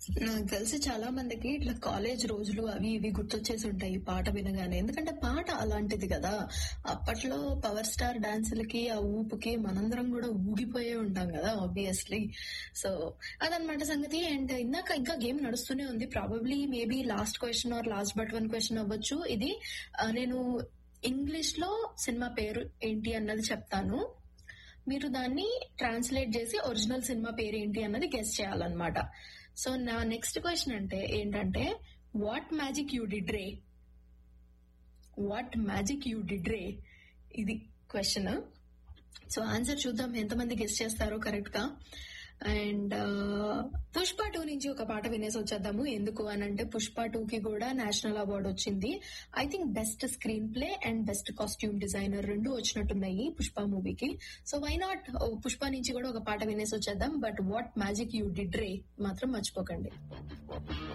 నాకు తెలిసి చాలా మందికి ఇట్లా కాలేజ్ రోజులు అవి ఇవి గుర్తొచ్చేసి ఉంటాయి ఈ పాట వినగానే ఎందుకంటే పాట అలాంటిది కదా అప్పట్లో పవర్ స్టార్ డాన్సులకి ఆ ఊపుకి మనందరం కూడా ఊగిపోయే ఉంటాం కదా ఆబ్వియస్లీ సో అదనమాట సంగతి అండ్ ఇందాక ఇంకా గేమ్ నడుస్తూనే ఉంది probably maybe last question or last but one question అవ్వచ్చు ఇది ఆ, నేను ఇంగ్లీష్ లో సినిమా పేరు ఏంటి అన్నది చెప్తాను మీరు దాన్ని ట్రాన్స్లేట్ చేసి ఒరిజినల్ సినిమా పేరు ఏంటి అన్నది గెస్ట్ చేయాలన్నమాట సో నా నెక్స్ట్ క్వశ్చన్ అంటే ఏంటంటే వాట్ మ్యాజిక్ యూ డిడ్ రే వాట్ మ్యాజిక్ యూ డిడ్ రే ఇది క్వశ్చన్ సో ఆన్సర్ చూద్దాం ఎంతమంది గెస్ట్ చేస్తారో కరెక్ట్ గా అండ్ పుష్ప టూ నుంచి ఒక పాట వినేసి వచ్చేద్దాము ఎందుకు అని అంటే పుష్ప టూ కి కూడా నేషనల్ అవార్డు వచ్చింది I think best screenplay and best costume designer రెండు వచ్చినట్టున్నాయి పుష్ప మూవీకి సో వై నాట్ పుష్ప నుంచి కూడా ఒక పాట వినేసి వచ్చేద్దాం but what magic you did రే మాత్రం మర్చిపోకండి